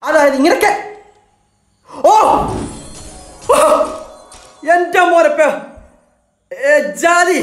അതായത് ഇങ്ങനൊക്കെ ഓ ഓ! എന്റെ മോരപ്പ ജാതി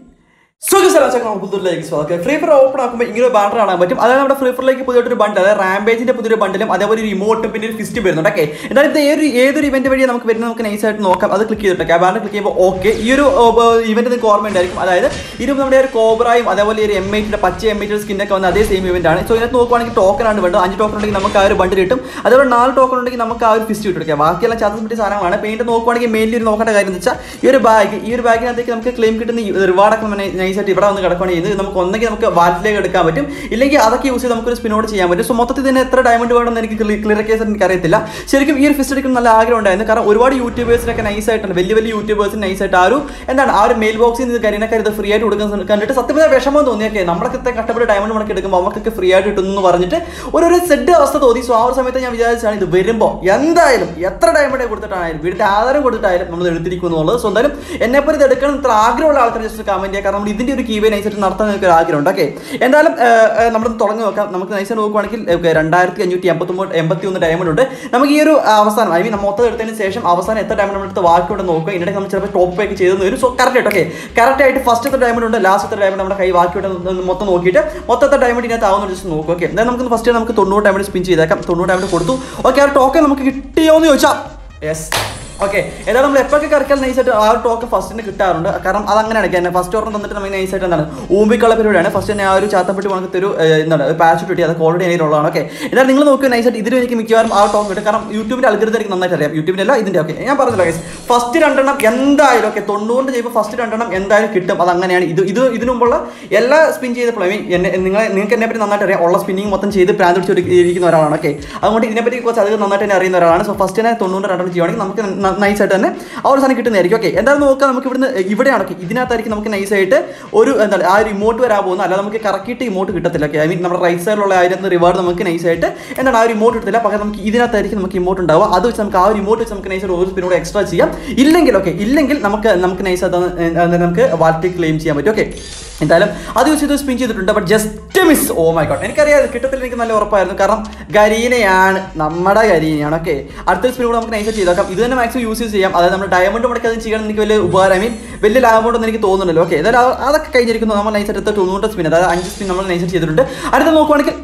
സുഖസലാചകൾക്ക് സ്വാഗതം ഫ്രീ ഫയർ ഓപ്പൺ ആക്കുമ്പോൾ ഇങ്ങനെ ഒരു ബാനർ കാണാൻ പറ്റും അതായത് നമ്മുടെ ഫ്രീ ഫയറിലേക്ക് പുതിയൊരു ബണ്ട് അതായത് റാംബേജിന്റെ പുതിയൊരു ബണ്ടിലും അതേപോലെ ഒരു ഇമോട്ടും പിന്നെ ഒരു ഫിസ്റ്റ് വരുന്നുണ്ട് ഓക്കെ എന്നാൽ ഇത് ഏതൊരു ഏതൊരു ഇവന്റ് വഴി നമുക്ക് വരുന്നത് നമുക്ക് നൈസ് ആയിട്ട് നോക്കാം അത് ക്ലിക്ക് ചെയ്തിട്ട് ആ ബാനർ ക്ലിക്ക് ചെയ്യുമ്പോൾ ഓക്കെ ഈ ഒരു ഇവന്റ് നിങ്ങൾക്ക് ഓർമ്മ ഉണ്ടായിരിക്കും അതായത് ഇത് നമ്മുടെ ഒരു കോബ്രായും അതേപോലെ ഈ ഒരു എം ഐറ്റിയുടെ പച്ച എം ഐറ്റിയുടെ സ്കിന്നൊക്കെ വന്ന അതേ സെയിം ഇവന്റ് ആണ് സോ ഇതിനകത്ത് നോക്കുവാണെങ്കിൽ ടോക്കൺ ആണ് വേണ്ടത് അഞ്ച് ടോക്കൺ ഉണ്ടെങ്കിൽ നമുക്ക് ആ ഒരു ബണ്ട് കിട്ടും അതേപോലെ നാല് ടോക്കൺ ഉണ്ടെങ്കിൽ നമുക്ക് ആ ഒരു ഫിസ്റ്റ് കിട്ടും ഓക്കെ ബാക്കിയെല്ലാം ചാത്തസ് പറ്റിയ സാധനമാണ് പെയിന്റ് നോക്കുവാണെങ്കിൽ മെയിൻലി ഒരു നോക്കേണ്ട കാര്യം എന്ന് വെച്ചാൽ ഈ ഒരു ബാഗ് ഈ ഒരു ബാഗിനകത്തേക്ക് നമുക്ക് ക്ലെയിം കിട്ടുന്ന റിവാർഡൊക്കെ നൈസായിട്ട് ഇവിടെ വന്ന് കിടക്കുകയാണ് ഇത് നമുക്ക് ഒന്നെങ്കിൽ നമുക്ക് വാലറ്റിലേക്ക് എടുക്കാൻ പറ്റും ഇല്ലെങ്കിൽ അതൊക്കെ യൂസ് ചെയ്ത് നമുക്കൊരു സ്പിനോട് ചെയ്യാൻ പറ്റും സോ മൊത്തത്തിൽ തന്നെ എത്ര ഡയമണ്ട് വേണമെന്ന് എനിക്ക് ക്ലിയർ കേസ് എനിക്ക് അറിയത്തില്ല ശരിക്കും ഈ ഒരു ഫിസ്റ്റ് എടുക്കുന്ന നല്ല ആഗ്രഹം ഉണ്ടായിരുന്നു കാരണം ഒരുപാട് യൂട്യൂബേഴ്സിനൊക്കെ നൈസ് ആയിട്ടുണ്ട് വലിയ വലിയ യൂട്യൂബേഴ്സിന് നൈസ് ആയിട്ട് ആ ഒരു എന്താണ് ആ ഒരു മെയിൽ ബോക്സിൽ നിന്ന് കരിനൊക്കെ ഇത് ഫ്രീ ആയിട്ട് കൊടുക്കുന്ന കണ്ടിട്ട് സത്യം പറഞ്ഞാൽ വിഷമം തോന്നിയൊക്കെ നമ്മളൊക്കെ ഇത്ര കഷ്ടപ്പെട്ട് ഡയമണ്ട് മുടക്കി എടുക്കുമ്പോൾ അവർക്കൊക്കെ ഫ്രീ ആയിട്ട് കിട്ടുന്നു എന്ന് പറഞ്ഞിട്ട് ഒരു ഒരു സെഡ് അവസ്ഥ തോന്നി സോ ആ ഒരു സമയത്ത് ഞാൻ വിചാരിച്ചാണ് ഇത് വരുമ്പോൾ എന്തായാലും എത്ര ഡയമണ്ട് കൊടുത്തിട്ടാണെങ്കിലും വീടിന്റെ ആധാരം കൊടുത്തിട്ടായാലും നമ്മൾ എടുത്തിരിക്കും എന്നുള്ളത് സോ എന്തായാലും എന്നെപ്പോലെ ഇത് എടുക്കണം ഇത്ര ആഗ്രഹമുള്ള ആൾക്കാർ ജസ്റ്റ് കമന്റ് ചെയ്യുക കാരണം നമ്മൾ ഇതിന്റെ ഒരു കീവേ നൈസായിട്ട് നടത്താൻ എനിക്ക് ഒരു ആഗ്രഹമുണ്ട് ഓക്കെ എന്തായാലും നമ്മൾ തുടങ്ങി നോക്കാം നമുക്ക് നൈസായിട്ട് നോക്കുവാണെങ്കിൽ okay, രണ്ടായിരത്തി അഞ്ഞൂറ്റി എൺപത്തൊമ്പത് എൺപത്തി ഒന്ന് ഡയമണ്ട് ഉണ്ട് നമുക്ക് ഈ ഒരു അവസാനം ഐ മീൻ മൊത്തം എടുത്തതിന് ശേഷം അവസാനം എത്ര ഡയമണ്ട് നമ്മൾ എടുത്ത് ബാക്കിയുണ്ട് നോക്കുക ഇതിനിടയ്ക്ക് നമ്മൾ ചിലപ്പോൾ ടോപ്പ് ബാക്ക് ചെയ്തു വരും സോ കറക്റ്റ് ആയിട്ട് ഓക്കെ കറക്റ്റ് ആയിട്ട് ഫസ്റ്റ് എത്ര ഡയമണ്ട് ഉണ്ട് ലാസ്റ്റ് എത്ര ഡയമണ്ട് നമ്മുടെ കൈ ബാക്കിയുണ്ട് മൊത്തം നോക്കിയിട്ട് മൊത്തത്തെ ഡയമണ്ട് ഇതിനകത്ത് ആവുന്ന ജസ്റ്റ് നോക്കുക ഓക്കെ എന്തായാലും നമുക്ക് ഫസ്റ്റ് നമുക്ക് തൊണ്ണൂറ് ഡയമണ്ട് സ്പിൻ ചെയ്തേക്കാം തൊണ്ണൂറ് ഡയമണ്ട് കൊടുത്തു ഓക്കെ ആ ടോക്കൺ നമുക്ക് കിട്ടിയോ എന്ന് ചോദിച്ചാൽ യെസ് ഓക്കെ ഏതായാലും നമ്മൾ എപ്പോഴൊക്കെ കറക്കാൻ നൈസായിട്ട് ആ ഒരു ടോക്കൺ ഫസ്റ്റിന് കിട്ടാറുണ്ട് കാരണം അത് അങ്ങനെയാണ് തന്നെ ഫസ്റ്റ് ഓർഡർ തന്നിട്ട് നമുക്ക് നൈസായിട്ട് എന്താണ് ഊമ്പിക്കുള്ള പരിപാടിയാണ് ഫസ്റ്റ് തന്നെ ആ ഒരു ചാത്തപ്പെട്ടി ഉണക്കത്തെ ഒരു ഏഹ്, എന്താണ് പാച്ച് കിട്ടി അത് ഓൾറെഡി അതിലുള്ളതാണ് ഓക്കെ എന്നാൽ നിങ്ങൾ നോക്കുക നൈസായിട്ട് ഇതിന് എനിക്ക് മിക്കവാറും ആ ടോക്കൺ കിട്ടും കാരണം യൂട്യൂബിന്റെ അൽഗരിതം എനിക്ക് നന്നായിട്ട് അറിയാം യൂട്യൂബിന്റെ അല്ല ഇതിന്റെ ഓക്കെ ഞാൻ പറഞ്ഞല്ലോ ഗൈസ് ഫസ്റ്റ് രണ്ടെണ്ണം എന്തായാലും ഓക്കെ തൊണ്ണൂറിന് ചെയ്യുമ്പോൾ ഫസ്റ്റ് രണ്ടെണ്ണം എന്തായാലും കിട്ടും അത് അങ്ങനെയാണ് ഇത് ഇത് ഇതിനു മുമ്പുള്ള എല്ലാ സ്പിൻ ചെയ്തപ്പോൾ ഐ മീൻ എന്നെ നിങ്ങളെ നിങ്ങൾക്ക് എന്നെ പറ്റി നന്നായിട്ട് അറിയാം ഉള്ള സ്പിന്നിങ് മൊത്തം ചെയ്ത് പ്രാന്ത് പിടിച്ച് ഇരിക്കുന്ന ഒരാളാണ് ഓക്കെ അതുകൊണ്ട് ഇതിനെപ്പറ്റി കുറച്ച് അധികം നന്നായിട്ട് തന്നെ അറിയുന്ന ഒരാളാണ് സോ ഫസ്റ്റ് തന്നെ തൊണ്ണൂറ് രണ്ടെണ്ണം ചെയ്യുവാണെങ്കിൽ നമുക്ക് നൈസായിട്ട് തന്നെ ആ ഒരു സാധനം കിട്ടുന്നതായിരിക്കും ഓക്കെ എന്തായാലും നോക്കാം നമുക്ക് ഇവിടുന്ന് ഇവിടെയാണ് ഓക്കെ ഇതിനകത്തായിരിക്കും നമുക്ക് നൈസായിട്ട് ഒരു എന്താണ് ആ ഒരു ഇമോട്ട് വരാൻ പോകുന്നത് അല്ല നമുക്ക് കറക്കിയിട്ട് ഇമോട്ട് കിട്ടത്തില്ല ഓക്കെ ഐ മീൻ നമ്മുടെ റൈറ്റ് സൈഡിലുള്ള അതിനകത്ത് റിവാർഡ് നമുക്ക് നൈസായിട്ട് എന്താണ് ആ ഒരു ഇമോട്ട് കിട്ടത്തില്ല പകരം നമുക്ക് ഇതിനകത്തായിരിക്കും നമുക്ക് ഇമോട്ട് ഉണ്ടാവുക അത് വെച്ച് നമുക്ക് ആ ഒരു ഇമോട്ട് വെച്ച് നമുക്ക് നൈസായിട്ട് ഒരു സ്പിനോട് എക്സ്ട്രാ ചെയ്യാം ഇല്ലെങ്കിൽ ഓക്കെ ഇല്ലെങ്കിൽ നമുക്ക് നമുക്ക് നൈസായിട്ട് നമുക്ക് വാലറ്റ് ക്ലെയിം ചെയ്യാൻ പറ്റും ഓക്കെ എന്തായാലും അത് യൂസ് ചെയ്ത് സ്പിൻ ചെയ്തിട്ടുണ്ട് but just miss oh my god എനിക്കറിയാം ഇത് കിട്ടത്തില്ല എനിക്ക് നല്ല ഉറപ്പായിരുന്നു കാരണം ഗരീനയാണ് നമ്മുടെ ഗരീനയാണ് ഓക്കെ അടുത്ത സ്പിൻ കൂടെ നമുക്ക് നൈസായിട്ട് ചെയ്തേക്കാം ഇത് തന്നെ മാക്സിമം യൂസ് ചെയ്യാം അതായത് നമ്മൾ ഡയമണ്ട് മുടക്കി അത് ചെയ്യണം എനിക്ക് വലിയ ഉപകാരം ഐ മീൻ വലിയ ലാഭമുണ്ടെന്ന് എനിക്ക് തോന്നുന്നുണ്ടല്ലോ ഓക്കെ എന്തായാലും അത് അതൊക്കെ കഴിഞ്ഞിരിക്കുന്നു നമ്മൾ നൈസായിട്ട് എടുത്ത തൊണ്ണൂറ് സ്പിൻ അതായത് അഞ്ച് സ്പിൻ നമ്മൾ നൈസായിട്ട് ചെയ്തിട്ടുണ്ട് അടുത്ത നോക്കുവാണെങ്കിൽ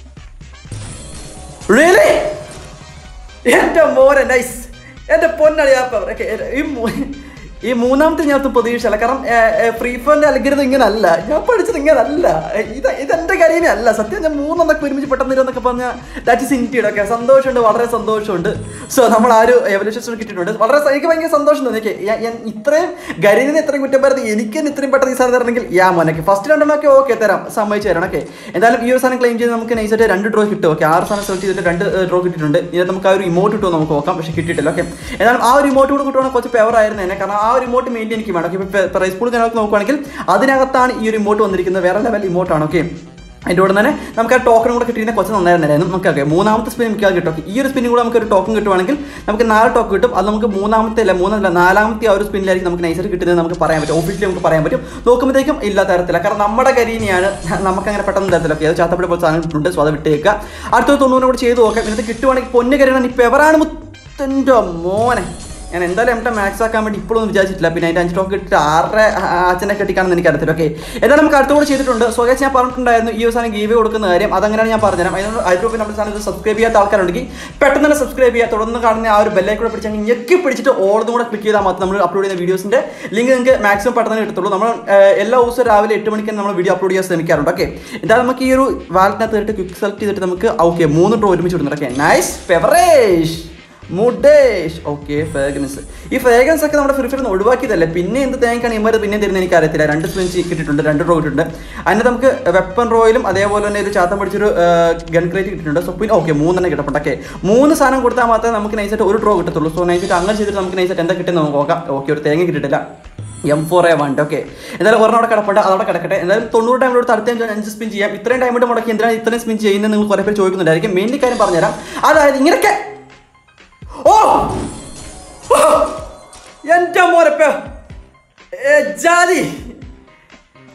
റിയലി എന്റെ മോനെ നൈസ് എന്റെ പൊന്നളിയാപ്പ ഓക്കെ ഈ മൂ- ഈ മൂന്നാമത്തെ ഞാൻ പ്രതീക്ഷയല്ല കാരണം ഫ്രീ ഫയറിന്റെ അലങ്കരുത് ഇങ്ങനെ അല്ല ഞാൻ പഠിച്ചത് ഇങ്ങനെ അല്ല ഇത് ഇതെന്റെ കാര്യമേ അല്ല സത്യം ഞാൻ മൂന്നെണ്ണൊക്കെ ഒരുമിച്ച് പെട്ടെന്ന് ഇരുന്നൊക്കെ പറഞ്ഞാൽ ദാറ്റ് ഇസ് ഇൻറ്റീഡ് ഒക്കെ സന്തോഷമുണ്ട് വളരെ സന്തോഷമുണ്ട് സോ നമ്മൾ ആ ഒരു എവല്യൂഷൻ കിട്ടിയിട്ടുണ്ട് വളരെ സ- എനിക്ക് ഭയങ്കര സന്തോഷം തോന്നി എനിക്ക് ഞാൻ- ഞാൻ ഇത്രയും ഗരീനെ ഇത്രയും കുറ്റം പറയുന്നത് എനിക്ക് തന്നെ ഇത്രയും പെട്ടെന്ന് ഈ സാധനം തരണമെങ്കിൽ യാ മോനൊക്കെ ഫസ്റ്റ് രണ്ടെണ്ണമൊക്കെ ഓക്കെ തരാം സമ്മതിച്ച് തരണം ഓക്കെ എന്തായാലും ഈ ഒരു സാധനം ക്ലെയിം ചെയ്ത് നമുക്ക് നൈസായിട്ട് രണ്ട് ഡ്രോ കിട്ടും ഓക്കെ ആറ് സാധനം സെലക്ട് ചെയ്തിട്ട് രണ്ട് ഡ്രോ കിട്ടിയിട്ടുണ്ട് ഇതിന് നമുക്ക് ആ ഒരു ഇമോട്ട് കിട്ടുമോ നമുക്ക് നോക്കാം പക്ഷേ കിട്ടിയിട്ടില്ല ഓക്കെ എന്നാലും ആ ഒരു ഇമോട്ട് കൂടെ കിട്ടുവാണെങ്കിൽ കുറച്ച് ഫേവർ ആയിരുന്നു തന്നെ കാരണം ആ ഒരു ഇമോട്ട് മെയിൻ എനിക്ക് വേണം ഓക്കെ പ്രൈസ് പൂൾ കണക്ക് നോക്കുവാണെങ്കിൽ അതിനകത്താണ് ഈ ഒരു ഇമോട്ട് വന്നിരിക്കുന്നത് വേറെ ലെവൽ ഇമോട്ടാണ് ഓക്കെ അതിൻ്റെ കൂടെ തന്നെ നമുക്ക് ആ ടോക്കൺ കൂടെ കിട്ടിയിരുന്ന കുറച്ച് നന്നായിരുന്നായിരുന്നു നമുക്ക് ഓക്കെ മൂന്നാമത്തെ സ്പിൻ മിക്കവാറും കിട്ടും Okay, ഈ ഒരു സ്പിന്നും കൂടെ നമുക്ക് ഒരു ടോക്കൺ കിട്ടുവാണെങ്കിൽ നമുക്ക് നാല് ടോക്കൺ കിട്ടും അത് നമുക്ക് മൂന്നാമത്തെ അല്ല മൂന്നല്ല നാലാമത്തെ ആ ഒരു സ്പിന്നിലായിരിക്കും നമുക്ക് നൈസായിട്ട് കിട്ടുന്നത് നമുക്ക് പറയാൻ പറ്റും ഓഫീസിൽ നമുക്ക് പറയാൻ പറ്റും നോക്കുമ്പോഴത്തേക്കും ഇല്ല തരത്തില്ല കാരണം നമ്മുടെ കരിനെയാണ് നമുക്ക് അങ്ങനെ പെട്ടെന്ന് തരത്തില്ല ഓക്കെ അത് ചാത്തപ്പടി പോലെ സാധനം കിട്ടുന്നുണ്ട് സോ അത് വിട്ടേക്കുക അടുത്ത തൊണ്ണൂറ് കൂടെ ചെയ്ത് നോക്കാം എന്നിട്ട് കിട്ടുവാണെങ്കിൽ പൊന്ന് കരിയാണ് ഇപ്പോൾ എവരാണ് മുത്തൻ്റെ മോനെ ഞാൻ എന്തായാലും എം മാക്സ് ആക്കാൻ വേണ്ടി ഇപ്പോഴൊന്നും വിചാരിച്ചിട്ടില്ല പിന്നെ അതിൻ്റെ അഞ്ച് ടോക്ക് ഇട്ടിട്ട് ആറര അച്ഛനെ കെട്ടിക്കാണെന്ന് എനിക്ക് അറിയത്തില്ല ഓക്കെ എന്തായാലും നമുക്ക് അടുത്ത കൂടെ ചെയ്തിട്ടുണ്ട് സ്വകാശ് ഞാൻ പറഞ്ഞിട്ടുണ്ടായിരുന്നു ഈ ഒരു സാധനം ഗീവ് കൊടുക്കുന്ന കാര്യം അതങ്ങനെയാണ് ഞാൻ പറഞ്ഞുതരാം അതിന് അതിലൂടെ നമ്മുടെ സാധനം സബ്സ്ക്രൈബ് ചെയ്യാത്ത ആൾക്കാരുണ്ടെങ്കിൽ പെട്ടെന്ന് തന്നെ സബ്സ്ക്രൈബ് ചെയ്യുക തുടർന്ന് കാണുന്ന ആ ഒരു ബെല്ലൈക്ക് കൂടെ പിടിച്ചാൽ ഞെക്കി പിടിച്ചിട്ട് ഓളതും കൂടെ ക്ലിക്ക് ചെയ്താൽ മാത്രം നമ്മൾ അപ്ലോഡ് ചെയ്യുന്ന വീഡിയോസിൻ്റെ ലിങ്ക് നിങ്ങൾക്ക് മാക്സിമം പെട്ടെന്ന് കിട്ടത്തുള്ളൂ നമ്മൾ ഏഹ്, എല്ലാ ദിവസവും രാവിലെ എട്ട് മണിക്ക് നമ്മൾ വീഡിയോ അപ്ലോഡ് ചെയ്യാൻ ശ്രമിക്കാറുണ്ട് ഓക്കെ എന്തായാലും നമുക്ക് ഈ ഒരു വാലറ്റിനകത്ത് കയറിയിട്ട് ക്വിക്ക് സെലക്ട് ചെയ്തിട്ട് നമുക്ക് ഓക്കെ മൂന്ന് ഡ്രോ ഒരുമിച്ച് വിടുന്നുണ്ട് ഓക്കെ നൈസ് ഫെവറേഷ് മുഡേഷ് ഓക്കെ ഫ്രാഗ്രൻസ് ഈ ഫ്രാഗ്രൻസ് ഒക്കെ നമ്മുടെ ഫ്രീ ഫയർ ഒഴിവാക്കിയതല്ലേ പിന്നെ എന്ത് തേങ്ങാണ് ഇമാർ പിന്നെ തരുന്നത് എനിക്ക് അറിയത്തില്ല രണ്ട് സ്പിൻസ് കിട്ടിയിട്ടുണ്ട് രണ്ട് റോ കിട്ടിയിട്ടുണ്ട് അതിന് നമുക്ക് വെപ്പൺ റോയിലും അതേപോലെ തന്നെ ഒരു ചാത്തം പിടിച്ചൊരു ഗൺ ക്രേറ്റ് കിട്ടിയിട്ടുണ്ട് സോ പിന്നെ ഓക്കെ മൂന്നെണ്ണം കിട്ടപ്പുണ്ട് ഓക്കെ മൂന്ന് സാധനം കൊടുത്താൽ മാത്രമേ നമുക്ക് നൈസായിട്ട് ഒരു ഡ്രോ കിട്ടത്തുള്ളൂ സോ നൈസായിട്ട് അങ്ങനെ ചെയ്തിട്ട് നമുക്ക് നൈസായിട്ട് എന്താ കിട്ടുന്നത് നമുക്ക് നോക്കാം ഓക്കെ ഒരു തേങ്ങ കിട്ടിയിട്ടില്ല M four A one okay എന്തായാലും ഒരെണ്ണം അവിടെ കിടപ്പുണ്ട് അതവിടെ കിടക്കട്ടെ എന്തായാലും തൊണ്ണൂറ് ടൈം കൊടുത്ത് അടുത്ത അഞ്ച് അഞ്ച് സ്പിൻ ചെയ്യാം ഇത്രയും ടൈം കൊണ്ട് മുടക്കി എന്തിനാണ് ഇത്രയും സ്പിൻ ചെയ്യുന്നത് നിങ്ങൾ കുറേ പേര് ചോദിക്കുന്നുണ്ടായിരിക്കും മെയിൻലി കാര്യം പറഞ്ഞുതരാം അതായത് ഇങ്ങനെയൊക്കെ ഓ ഓ! എന്റെ മോരപ്പ ജാതി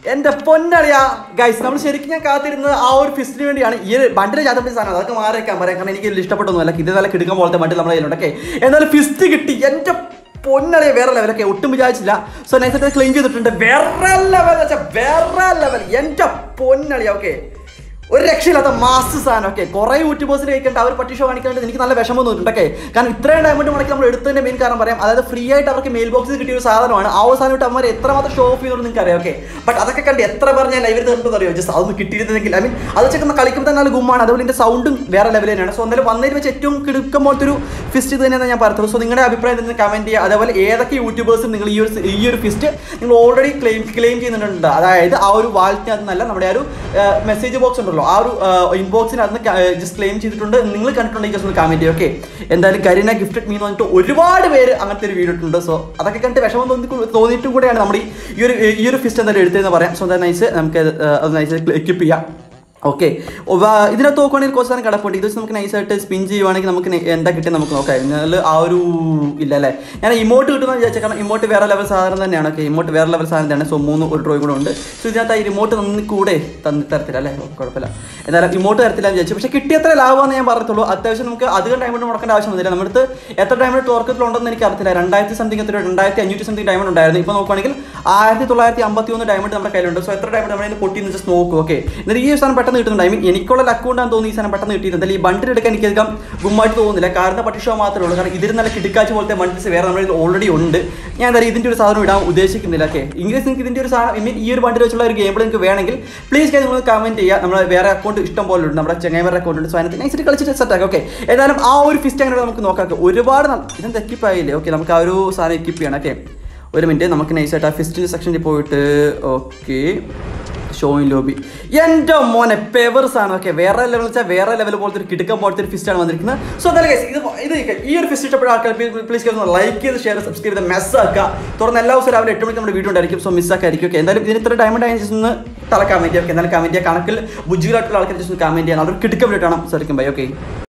എന്റെ പൊന്നളിയാ ഗൈസ് നമ്മൾ ശരിക്കും ഞാൻ കാത്തിരുന്നത് ആ ഒരു ഫിസ്റ്റിന് വേണ്ടിയാണ് ഈ ഒരു ബണ്ടിൽ ചാത്തപ്പിടി സാധനം അതൊക്കെ മാറിയേക്കാൻ പറയാം കാരണം എനിക്ക് ഇതിൽ ഇഷ്ടപ്പെട്ടൊന്നുമല്ല ഇത് നല്ല കിടക്കാൻ പോലത്തെ ബണ്ടിൽ നമ്മുടെ കയ്യിലുണ്ട് ഓക്കെ എന്നാലും ഫിസ്റ്റ് കിട്ടി എന്റെ പൊന്നളിയ വേറെ ലെവലൊക്കെ ഒട്ടും വിചാരിച്ചില്ല സോ നൈസായിട്ട് ക്ലെയിം ചെയ്തിട്ടുണ്ട് വേറെ ലെവൽ വെച്ചാൽ വേറെ ലെവൽ എന്റെ പൊന്നളിയ ഓക്കെ ഒരു രക്ഷയില്ലാത്ത മാസ് സാധനം ഒക്കെ കുറെ യൂട്യൂബേഴ്സിന് കഴിക്കേണ്ട അവർ പട്ടി ഷോ കാണിക്കാനായിട്ട് എനിക്ക് നല്ല വിഷമം തോന്നിയിട്ടുണ്ട് ഓക്കെ കാരണം ഇത്രയും ഡയമണ്ട് മുടക്കി നമ്മൾ എടുത്തതിന്റെ മെയിൻ കാരണം പറയാം അതായത് ഫ്രീ ആയിട്ട് അവർക്ക് മെയിൽ ബോക്സിൽ കിട്ടിയ ഒരു സാധനമാണ് ആ ഒരു സാധനം ഇട്ട് അവർ എത്രമാത്രം ഷോ ഓഫ് ചെയ്യുന്നത് നിങ്ങൾക്ക് അറിയാം ഓക്കെ ബട്ട് അതൊക്കെ കണ്ട് എത്ര പേർ ഞാൻ ലൈവിൽ തീർന്നു അറിയോ ജസ്റ്റ് അതൊന്നും കിട്ടിയിരുന്നെങ്കിൽ ഐ മീൻ അത് വെച്ചൊക്കെ കളിക്കുമ്പോൾ തന്നെ നല്ല ഗുമ്മാണ് അതുപോലെ ഇതിന്റെ സൗണ്ടും വേറെ ലെവൽ തന്നെയാണ് സോ എന്തായാലും വന്നതിൽ വെച്ച് ഏറ്റവും കിടക്കം പോലത്തെ ഒരു ഫിസ്റ്റ് ഇത് തന്നെയാണ് ഞാൻ പറഞ്ഞത് സോ നിങ്ങളുടെ അഭിപ്രായം തന്നെ കമന്റ് ചെയ്യുക അതേപോലെ ഏതൊക്കെ യൂട്യൂബേഴ്സും നിങ്ങൾ ഈ ഒരു ഈ ഒരു ഫിസ്റ്റ് നിങ്ങൾ ഓൾറെഡി ക്ലെയിം ക്ലെയിം ചെയ്യുന്നുണ്ട് അതായത് ആ ഒരു വാലറ്റിനകത്ത് നല്ല നമ്മുടെ ആ ഒരു മെസ്സേജ് ബോക്സ് ഉണ്ടല്ലോ ആ ഒരു ഇൻബോക്സിനകത്ത് ജസ്റ്റ് ക്ലെയിം ചെയ്തിട്ടുണ്ട് നിങ്ങൾ കണ്ടിട്ടുണ്ടെങ്കിൽ ജസ്റ്റ് ഒന്ന് കമന്റ് ചെയ്യും ഓക്കെ എന്തായാലും കരീന ഗിഫ്റ്റഡ് മീ എന്ന് പറഞ്ഞിട്ട് ഒരുപാട് പേര് അങ്ങനത്തെ ഒരു വീഡിയോ ഇട്ടുണ്ട് സോ അതൊക്കെ കണ്ടിട്ട് വിഷമം തോന്നി തോന്നിയിട്ടും കൂടെയാണ് നമ്മുടെ ഈ- ഈ ഒരു ഈ ഒരു ഫിസ്റ്റ് എന്തായാലും എടുത്തതെന്ന് പറയാം സോ എന്തായാലും നൈസ് നമുക്ക് അത്, ആ, അത് നൈസ് എക്വിപ്പ് ചെയ്യാം ഓക്കെ ഇതിനകത്ത് നോക്കുവാണെങ്കിൽ കുറച്ച് സാധനം കിടപ്പുണ്ട് ഇത് വെച്ച് നമുക്ക് നൈസായിട്ട് സ്പിൻ ചെയ്യുവാണെങ്കിൽ നമുക്ക് നെ- എന്താ കിട്ടിയത് നമുക്ക് നോക്കാം എന്നാൽ ആ ഒരു ഇല്ല അല്ലേ ഞാൻ ഇമോട്ട് കിട്ടുമെന്ന് വിചാരിച്ചാൽ കാരണം ഇമോട്ട് വേറെ ലെവൽ സാധനം തന്നെയാണ് ഓക്കെ ഇമോട്ട് വേറെ ലെവൽ സാധനം തന്നെയാണ് സോ മൂന്ന് ഒരു ഡ്രോയും കൂടെ ഉണ്ട് സോ ഇതിനകത്ത് ഈ റിമോട്ട് നന്ദി കൂടെ തന്നി തരത്തില്ല അല്ലേ ഓ, കുഴപ്പമില്ല എന്നാലും ഇമോട്ട് തരത്തില്ല എന്ന് വിചാരിച്ചു പക്ഷേ കിട്ടിയത്ര ലാഭമെന്ന് ഞാൻ പറഞ്ഞുള്ളൂ അത്യാവശ്യം നമുക്ക് അധികം ഡയമണ്ട് മുടക്കേണ്ട ആവശ്യം വന്നില്ല നമ്മുടെ അടുത്ത് എത്ര ഡയമണ്ട് തോർക്കത്തിലുണ്ടെന്ന് എനിക്ക് അറിയത്തില്ല രണ്ടായിരത്തി സംതിങ് എത്ര രണ്ടായിരത്തി അഞ്ഞൂറ്റി സംതിങ് ഡയമണ്ട് ഉണ്ടായിരുന്നു ഇപ്പോൾ നോക്കുവാണെങ്കിൽ ആയിരത്തി തൊള്ളായിരത്തി അമ്പത്തി ഒന്ന് ഡയമണ്ട് നമ്മുടെ കയ്യിലുണ്ട് സോ എത്ര ഡയമണ്ട് നമ്മുടെ പൊട്ടി എന്ന് ജസ്റ്റ് നോക്കൂ ഓക്കെ എന്നിട്ട് ഈ ഒരു സാധനം പെട്ടെന്ന് കിട്ടുന്നുണ്ട് ഐ മീൻ എനിക്കുള്ള ലക്ക് കൊണ്ടാണ് തോന്നി ഈ സാധനം പെട്ടെന്ന് കിട്ടിയത് എന്തായാലും ഈ ബണ്ടിൽ എടുക്കാൻ എനിക്ക് അധികം ഗുമ്മായിട്ട് തോന്നുന്നില്ല കാരണം പട്ടി ഷോ മാത്രമേ ഉള്ളൂ കാരണം ഇതിൽ നല്ല കിടക്കാച്ച് പോലത്തെ ബണ്ടിൽസ് വേറെ നമ്മുടെ ഓൾറെഡി ഉണ്ട് ഞാൻ എന്തായാലും ഇതിൻ്റെ ഒരു സാധനം ഇടാൻ ഉദ്ദേശിക്കുന്നില്ല ഓക്കെ ഇംഗ്ലീഷ് നിങ്ങൾക്ക് ഇതിൻ്റെ ഒരു സാധനം ഐ മീൻ ഈ ഒരു ബണ്ടിൽ വെച്ചുള്ള ഒരു ഗെയിം നിങ്ങൾക്ക് വേണമെങ്കിൽ പ്ലീസ് നിങ്ങൾ കമൻറ്റ് ചെയ്യുക നമ്മൾ വേറെ അക്കൗണ്ട് ഇഷ്ടം പോലെ ഉണ്ട് നമ്മുടെ ചെങ്ങൈമർ അക്കൗണ്ട് ഉണ്ട് സോ അതിനകത്ത് നൈസിട്ട് കളിച്ചിട്ട് സെറ്റ് ആക്കാം ഓക്കെ ഏതായാലും ആ ഒരു ഫിസ്റ്റ് അങ്ങനെ നമുക്ക് നോക്കാം ഒരുപാട് നാൾ- ഇതെന്ത് എക്യിപ്പായില്ലേ ഓക്കെ നമുക്ക് ആ ഒരു സാധനം എക്യിപ്പ് ചെയ്യണം ഓക്കെ ഒരു മിനിറ്റ് നമുക്ക് നൈസായിട്ട് ആ ഫിസ്റ്റിൻ്റെ സെക്ഷനിൽ പോയിട്ട് ഓക്കെ ഷോയിൻ ലോബി എൻ്റെ മോനെ പെവേഴ്സ് ആണ് ഓക്കെ വേറെ ലെവൽ വെച്ചാൽ വേറെ ലെവൽ പോലത്തെ ഒരു കിടക്കം പോലത്തെ ഒരു ഫിസ്റ്റാണ് വന്നിരിക്കുന്നത് സോ എന്തായാലും guys, ഇത് ഇത് കേൾക്കാം. ഈ ഒരു ഫിസ്റ്റ് ഇഷ്ടപ്പെട്ട ആൾക്കാർ പ്ലീസ് ലൈക്ക് ചെയ്ത് ഷെയർ സബ്സ്ക്രൈബ് ചെയ്ത് മെസ്സ് ആക്കുക തുറന്ന് എല്ലാ ദിവസവും രാവിലെ എട്ട് മണിക്ക് നമ്മുടെ വീഡിയോ ഉണ്ടായിരിക്കും സോ മിസ്സാക്കായിരിക്കും ഓക്കെ എന്തായാലും ഇതിന് ഇത്ര ഡയമണ്ട് ആയി ജസ്റ്റ് ഒന്ന് തല കമൻറ്റ് ചെയ്യാം ഓക്കെ എന്തായാലും കമൻറ്റ് ചെയ്യുക കണക്കിൽ ബുദ്ധികളായിട്ടുള്ള ആൾക്കാർ ജസ്റ്റ് ഒന്ന് കമൻറ്റ് ചെയ്യാൻ അവർ കിടക്കം വേണ്ടിയിട്ടാണ് സാധിക്കും ബൈ ഓക്കെ